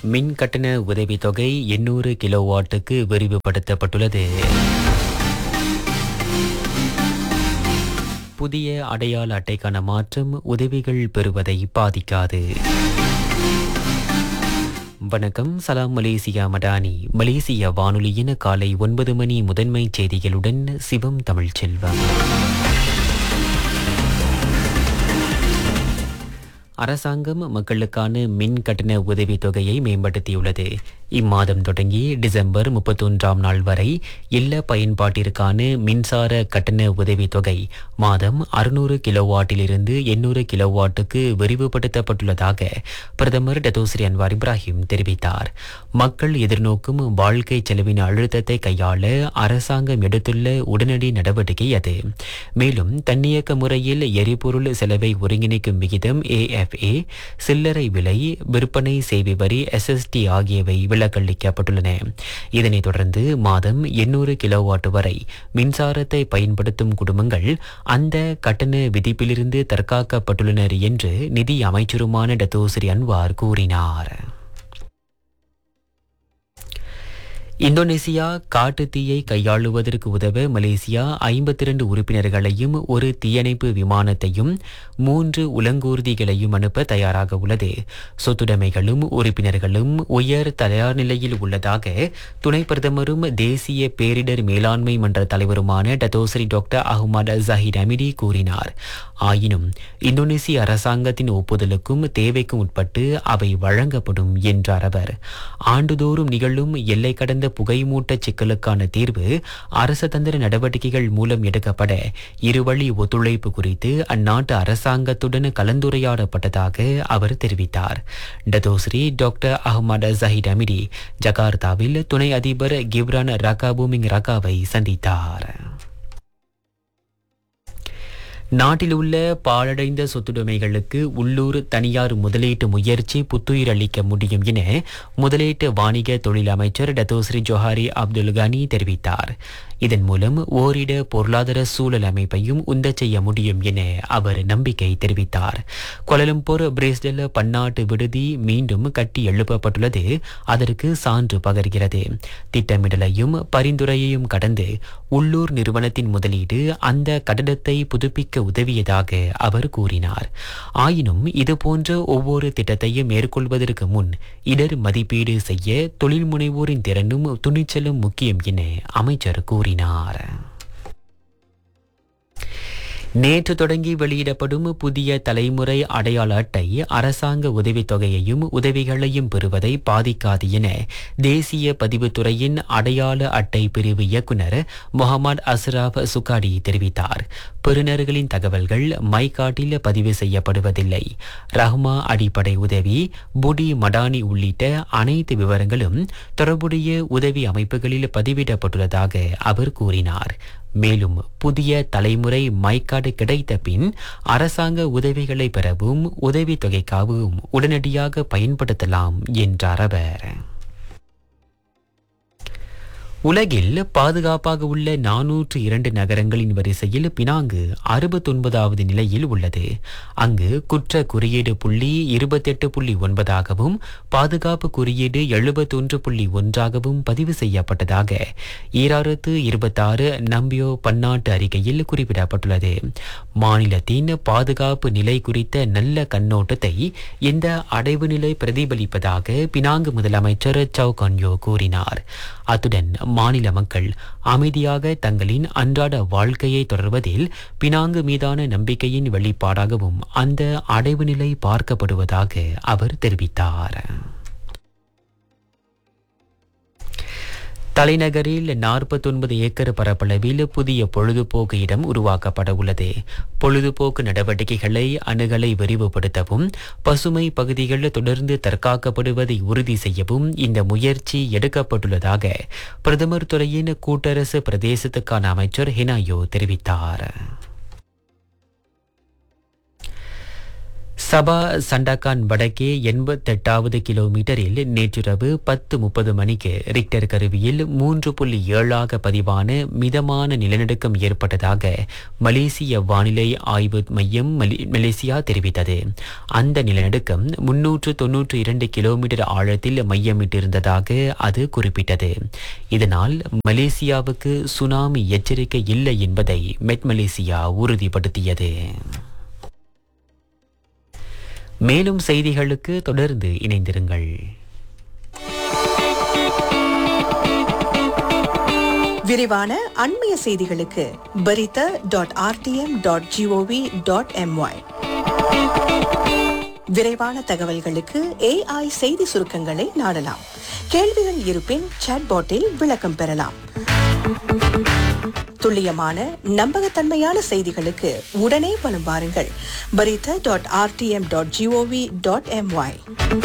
மின் கட்டண உதவித்தொகை எண்ணூறு கிலோவாட்டுக்கு விரிவுபடுத்தப்பட்டுள்ளது புதிய அடையாள அட்டைக்கான மாற்றம் உதவிகள் பெறுவதை பாதிக்காது வணக்கம் சலாம் மலேசியா மடானி மலேசிய வானொலியின் காலை ஒன்பது மணி முதன்மை செய்திகளுடன் சிவம் தமிழ்ச்செல்வம் அரசாங்கம் மக்களுக்கான மின் கட்டண உதவித் தொகையை மேம்படுத்தியுள்ளது இம்மாதம் தொடங்கி டிசம்பர் முப்பத்தொன்றாம் நாள் வரை இல்ல பயன்பாட்டிற்கான மின்சார கட்டண உதவித் தொகை மாதம் அறுநூறு கிலோவாட்டிலிருந்து எண்ணூறு கிலோவாட்டுக்கு விரிவுபடுத்தப்பட்டுள்ளதாக பிரதமர் டத்தோஸ்ரீ அன்வார் இப்ராஹிம் தெரிவித்தார் மக்கள் எதிர்நோக்கும் வாழ்க்கை செலவின் அழுத்தத்தை கையாள அரசாங்கம் எடுத்துள்ள உடனடி நடவடிக்கை அது மேலும் தன்னியக்க முறையில் எரிபொருள் செலவை ஒருங்கிணைக்கும் விகிதம் ஏஎஃப்ஏ சில்லறை விலை விற்பனை சேவை வரி எஸ்எஸ்டி ஆகியவை விலக்களிக்கப்பட்டுள்ளன இதனைத் தொடர்ந்து மாதம் எண்ணூறு கிலோவாட் வரை மின்சாரத்தை பயன்படுத்தும் குடும்பங்கள் அந்த கட்டண விதிப்பிலிருந்து தற்காக்கப்பட்டுள்ளனர் என்று நிதி அமைச்சருமான டத்தோஸ்ரீ அன்வார் கூறினார் இந்தோனேசியா காட்டுத்தீயை கையாளுவதற்கு உதவ மலேசியா ஐம்பத்தி இரண்டு உறுப்பினர்களையும் ஒரு தீயணைப்பு விமானத்தையும் மூன்று உலங்கூர்திகளையும் அனுப்ப தயாராக உள்ளது சொத்துடைமைகளும் உறுப்பினர்களும் உயர் தயார் நிலையில் உள்ளதாக துணை பிரதமரும் தேசிய பேரிடர் மேலாண்மை மன்ற தலைவருமான Datuk Seri doctor Ahmad Zahid Hamidi கூறினார் ஆயினும் இந்தோனேசிய அரசாங்கத்தின் ஒப்புதலுக்கும் தேவைக்கும் உட்பட்டு அவை வழங்கப்படும் என்றார் அவர் ஆண்டுதோறும் நிகழும் எல்லை கடந்த புகைமூட்ட சிக்கலுக்கான தீர்வு அரச தந்திர நடவடிக்கைகள் மூலம் எடுக்கப்பட இருவழி ஒத்துழைப்பு குறித்து அந்நாட்டு அரசாங்கத்துடன் கலந்துரையாடப்பட்டதாக அவர் தெரிவித்தார் Datuk Seri doctor Ahmad Zahid Hamidi ஜகார்த்தாவில் துணை அதிபர் கிப்ரான் ரகாபூமிங் ரகாவை சந்தித்தார் நாட்டில் உள்ள பாழடைந்த சொத்துடைமைகளுக்கு உள்ளூர் தனியார் முதலீட்டு முயற்சி புத்துயிர் அளிக்க முடியும் என முதலீட்டு வாணிக தொழில் அமைச்சர் டத்தோஸ்ரீ ஜோஹாரி அப்துல் கனி தெரிவித்தார் இதன் மூலம் ஓரிட பொருளாதார சூழல் அமைப்பையும் உந்தச் செய்ய முடியும் என அவர் நம்பிக்கை தெரிவித்தார் கொலலம்பூர் பிரேஸ்டல் பன்னாட்டு விடுதி மீண்டும் கட்டி எழுப்பப்பட்டுள்ளது அதற்கு சான்று பகர்கிறது திட்டமிடலையும் பரிந்துரையையும் கடந்து உள்ளூர் நிறுவனத்தின் முதலீடு அந்த கட்டடத்தை புதுப்பிக்க உதவியதாக அவர் கூறினார் ஆயினும் இதுபோன்ற ஒவ்வொரு திட்டத்தையும் மேற்கொள்வதற்கு முன் இடர் மதிப்பீடு செய்ய தொழில் முனைவோரின் திறனும் துணிச்சலும் முக்கியம் என அமைச்சர் கூறினார் நேற்று தொடங்கி வெளியிடப்படும் புதிய தலைமுறை அடையாள அட்டை அரசாங்க உதவித்தொகையையும் உதவிகளையும் பெறுவதை பாதிக்காது என தேசிய பதிவுத்துறையின் அடையாள அட்டை பிரிவு இயக்குனர் முகமது அஸ்ராப் சுகாடி தெரிவித்தார் பெறுநர்களின் தகவல்கள் மைகாட்டில் பதிவு செய்யப்படுவதில்லை ரஹ்மா அடிப்படை உதவி புடி மடானி உள்ளிட்ட அனைத்து விவரங்களும் தொடர்புடைய உதவி அமைப்புகளில் பதிவிடப்பட்டுள்ளதாக அவர் கூறினார் மேலும் புதிய தலைமுறை மைக்காடு கிடைத்த பின் அரசாங்க உதவிகளை பெறவும் உதவித்தொகைக்காகவும் உடனடியாக பயன்படுத்தலாம் என்றார் அவர் உலகில் பாதுகாப்பாக உள்ள நானூற்று இரண்டு நகரங்களின் வரிசையில் பினாங்கு அறுபத்தொன்பதாவது நிலையில் உள்ளது அங்கு குற்ற குறியீடு புள்ளி இருபத்தெட்டு புள்ளி ஒன்பதாகவும் பாதுகாப்பு குறியீடு எழுபத்தொன்று புள்ளி ஒன்றாகவும் பதிவு செய்யப்பட்டதாக ஈராயிரத்து இருபத்தாறு நம்பியோ பன்னாட்டு அறிக்கையில் குறிப்பிடப்பட்டுள்ளது மாநிலத்தின் பாதுகாப்பு நிலை குறித்த நல்ல கண்ணோட்டத்தை இந்த அடைவு நிலை பிரதிபலிப்பதாக பினாங்கு முதலமைச்சர் சவ் கன்யோ கூறினார் அத்துடன் மாநில மக்கள் அமைதியாக தங்களின் அன்றாட வாழ்க்கையை தொடர்வதில் பினாங்கு மீதான நம்பிக்கையின் வெளிப்பாடாகவும் அந்த அடைவு நிலை பார்க்கப்படுவதாக அவர் தெரிவித்தார் தலைநகரில் நாற்பத்தொன்பது ஏக்கர் பரப்பளவில் புதிய பொழுதுபோக்கு இடம் உருவாக்கப்பட உள்ளது பொழுதுபோக்கு நடவடிக்கைகளை அணுகலை விரிவுபடுத்தவும் பசுமை பகுதிகள் தொடர்ந்து தற்காக்கப்படுவதை உறுதி செய்யவும் இந்த முயற்சி எடுக்கப்பட்டுள்ளதாக பிரதமர் துறையின் கூட்டரசு பிரதேசத்துக்கான அமைச்சர் ஹினாயோ தெரிவித்தார் சபா சண்டாக்கான் வடக்கே எண்பத்தெட்டாவது கிலோமீட்டரில் நேற்றிரவு பத்து முப்பது மணிக்கு ரிக்டர் கருவியில் மூன்று புள்ளி ஏழாக பதிவான மிதமான நிலநடுக்கம் ஏற்பட்டதாக மலேசிய வானிலை ஆய்வு மையம் மலி- மலேசியா தெரிவித்தது அந்த நிலநடுக்கம் முன்னூற்று தொன்னூற்று இரண்டு கிலோமீட்டர் ஆழத்தில் மையமிட்டிருந்ததாக அது குறிப்பிட்டது இதனால் மலேசியாவுக்கு சுனாமி எச்சரிக்கை இல்லை என்பதை மெட் மலேசியா உறுதிப்படுத்தியது மேலும் செய்திகளுக்கு தொடர்ந்து இணைந்திருங்கள் விரிவான அண்மைய செய்திகளுக்கு Berita dot RTM dot GOV dot MY விரைவான தகவல்களுக்கு ஏஐ செய்தி சுருக்கங்களை நாடலாம் கேள்விகள் இருப்பின் சாட்பாட்டில் விளக்கம் பெறலாம் துல்லியமான நம்பகத்தன்மையான செய்திகளுக்கு உடனே வலம் வாருங்கள் Berita dot RTM dot GOV dot MY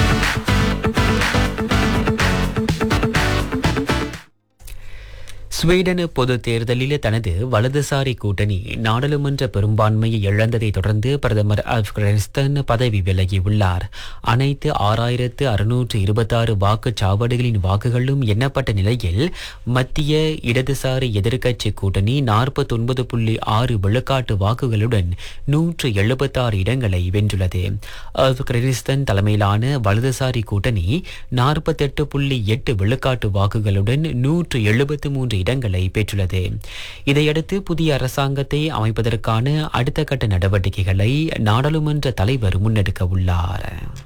Sweden பொது தேர்தலில் தனது வலதுசாரி கூட்டணி நாடாளுமன்ற பெரும்பான்மையை இழந்ததை தொடர்ந்து பிரதமர் அப்கனிஸ்தான் பதவி விலகியுள்ளார் அனைத்து ஆறாயிரத்து அறுநூற்று இருபத்தாறு வாக்குச்சாவடிகளின் வாக்குகளும் எண்ணப்பட்ட நிலையில் மத்திய இடதுசாரி எதிர்க்கட்சி கூட்டணி நாற்பத்தொன்பது புள்ளி ஆறு விழுக்காட்டு வாக்குகளுடன் நூற்று எழுபத்தாறு இடங்களை வென்றுள்ளது ஆப்கானிஸ்தான் தலைமையிலான வலதுசாரி கூட்டணி நாற்பத்தெட்டு புள்ளி எட்டு விழுக்காட்டு வாக்குகளுடன் நூற்று எழுபத்து மூன்று இடங்களை பெற்றுள்ளது இதையடுத்து புதிய அரசாங்கத்தை அமைப்பதற்கான அடுத்த கட்ட நடவடிக்கைகளை நாடாளுமன்ற தலைவர் முன்னெடுக்க உள்ளார்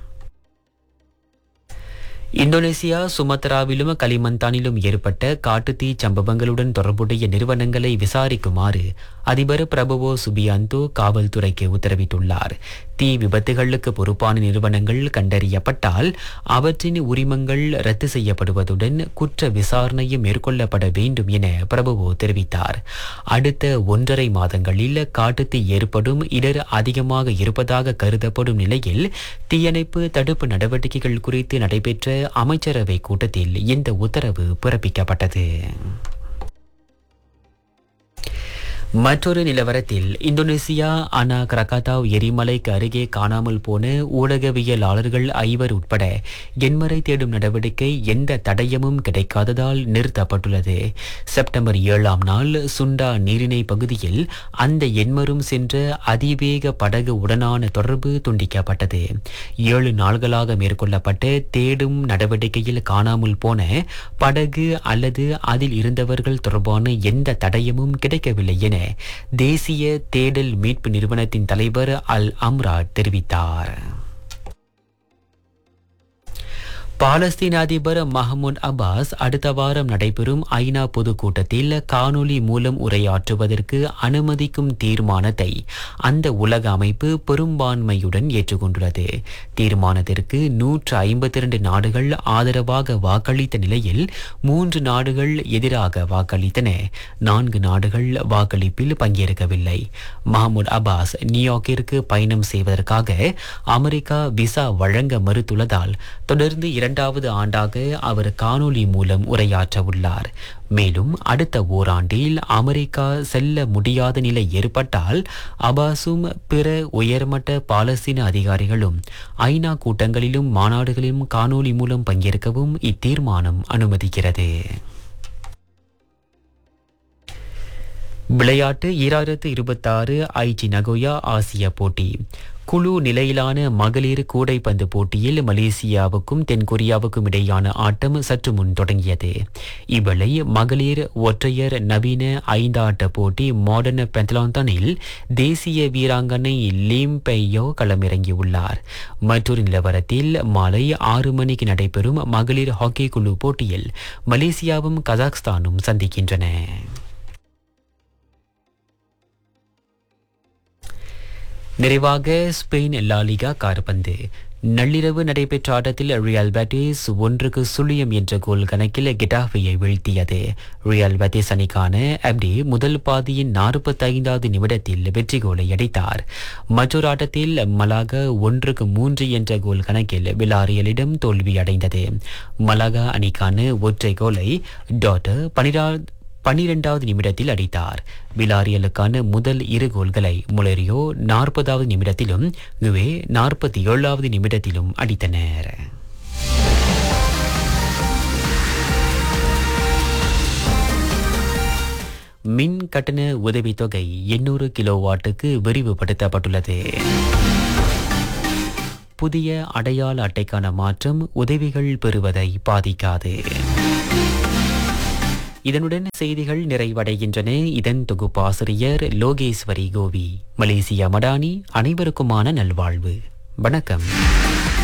இந்தோனேசியா சுமத்ராவிலும் கலிமந்தானிலும் ஏற்பட்ட காட்டுத்தீ சம்பவங்களுடன் தொடர்புடைய நிறுவனங்களை விசாரிக்குமாறு அதிபர் பிரபுவோ சுபியாந்தோ காவல்துறைக்கு உத்தரவிட்டுள்ளார் தீ விபத்துகளுக்கு பொறுப்பான நிறுவனங்கள் கண்டறியப்பட்டால் அவற்றின் உரிமங்கள் ரத்து செய்யப்படுவதுடன் குற்ற விசாரணையும் மேற்கொள்ளப்பட வேண்டும் என பிரபுவோ தெரிவித்தார் அடுத்த ஒன்றரை மாதங்களில் காட்டுத்தீ ஏற்படும் இடர் அதிகமாக இருப்பதாக கருதப்படும் நிலையில் தீயணைப்பு தடுப்பு நடவடிக்கைகள் குறித்து நடைபெற்ற அமைச்சரவை கூட்டத்தில் இந்த உத்தரவு பிறப்பிக்கப்பட்டது மற்றொரு நிலவரத்தில் இந்தோனேசியா அனா கிரகாத்தாவ் எரிமலைக்கு அருகே காணாமல் போன ஊடகவியலாளர்கள் ஐவர் உட்பட எண்மரை தேடும் நடவடிக்கை எந்த தடயமும் கிடைக்காததால் நிறுத்தப்பட்டுள்ளது செப்டம்பர் ஏழாம் நாள் சுண்டா நீரிணை பகுதியில் அந்த எண்மரும் சென்ற அதிவேக படகு உடனான தொடர்பு துண்டிக்கப்பட்டது ஏழு நாள்களாக மேற்கொள்ளப்பட்ட தேடும் நடவடிக்கையில் காணாமல் போன படகு அல்லது அதில் இருந்தவர்கள் தொடர்பான எந்த தடயமும் கிடைக்கவில்லை என தேசிய தேடல் மீட்பு நிறுவனத்தின் தலைவர் அல் அம்ராட் தெரிவித்தார் பாலஸ்தீன அதிபர் மஹமூத் அப்பாஸ் அடுத்த வாரம் நடைபெறும் ஐநா பொதுக்கூட்டத்தில் காணொலி மூலம் உரையாற்றுவதற்கு அனுமதிக்கும் தீர்மானத்தை அந்த உலக அமைப்பு பெரும்பான்மையுடன் ஏற்றுக்கொண்டுள்ளது தீர்மானத்திற்கு நூற்று ஐம்பத்தி இரண்டு நாடுகள் ஆதரவாக வாக்களித்த நிலையில் மூன்று நாடுகள் எதிராக வாக்களித்தன நான்கு நாடுகள் வாக்களிப்பில் பங்கேற்கவில்லை மஹமூத் அப்பாஸ் நியூயார்க்கிற்கு பயணம் செய்வதற்காக அமெரிக்கா விசா வழங்க மறுத்துள்ளதால் தொடர்ந்து இரண்டாவது ஆண்டாக அவர் காணொளி மூலம் உரையாற்ற உள்ளார் மேலும் அடுத்த ஓராண்டில் அமெரிக்கா செல்ல முடியாத நிலை ஏற்பட்டால் அபாஸும் பிற உயர்மட்ட பாலஸ்தீன அதிகாரிகளும் ஐநா கூட்டங்களிலும் மாநாடுகளிலும் காணொளி மூலம் பங்கேற்கவும் இத்தீர்மானம் அனுமதிக்கிறது விளையாட்டு ஈராயிரத்து இருபத்தாறு ஐச்சி நகோயா ஆசிய போட்டி குழு நிலையிலான மகளிர் கூடைப்பந்து போட்டியில் மலேசியாவுக்கும் தென்கொரியாவுக்கும் இடையான ஆட்டம் சற்று முன் தொடங்கியது இவளை மகளிர் ஒற்றையர் நவீன ஐந்தாட்ட போட்டி மாடர்ன் பெந்தலாந்தனில் தேசிய வீராங்கனை லீம் பெய்யோ களமிறங்கியுள்ளார் மற்றொரு நிலவரத்தில் மாலை ஆறு மணிக்கு நடைபெறும் மகளிர் ஹாக்கி குழு போட்டியில் மலேசியாவும் கஜாக்ஸ்தானும் சந்திக்கின்றன நிறைவாக ஸ்பெயின் லாலிகா கார்பந்து நள்ளிரவு நடைபெற்ற ஆட்டத்தில் ரியல் பேட்டிஸ் ஒன்றுக்கு சுழியம் என்ற கோல் கணக்கில் கெட்டாஃபியை வீழ்த்தியது ரியல் பேட்டிஸ் அணிக்கான அப்டி முதல் பாதியின் நாற்பத்தைந்தாவது நிமிடத்தில் வெற்றி கோலை அடித்தார் மற்றொரு ஆட்டத்தில் மலாகா ஒன்றுக்கு மூன்று என்ற கோல் கணக்கில் விலாரியலிடம் தோல்வி அடைந்தது மலாகா அணிக்கான ஒற்றை கோலை டாட்டர் பனிரா பன்னிரெண்டாவது நிமிடத்தில் அடித்தார் விலாரியலுக்கான முதல் இரு கோல்களை முலரியோ நாற்பதாவது நிமிடத்திலும் குவே நாற்பத்தி ஏழாவது நிமிடத்திலும் அடித்தனர் மின் கட்டண உதவித்தொகை எண்ணூறு கிலோவாட்டுக்கு விரிவுபடுத்தப்பட்டுள்ளது புதிய அடையாள அட்டைக்கான மாற்றம் உதவிகள் பெறுவதை பாதிக்காது இதனுடன் செய்திகள் நிறைவடைகின்றன இதன் தொகுப்பாசிரியர் லோகேஸ்வரி கோவி மலேசியா மடானி அனைவருக்குமான நல்வாழ்வு வணக்கம்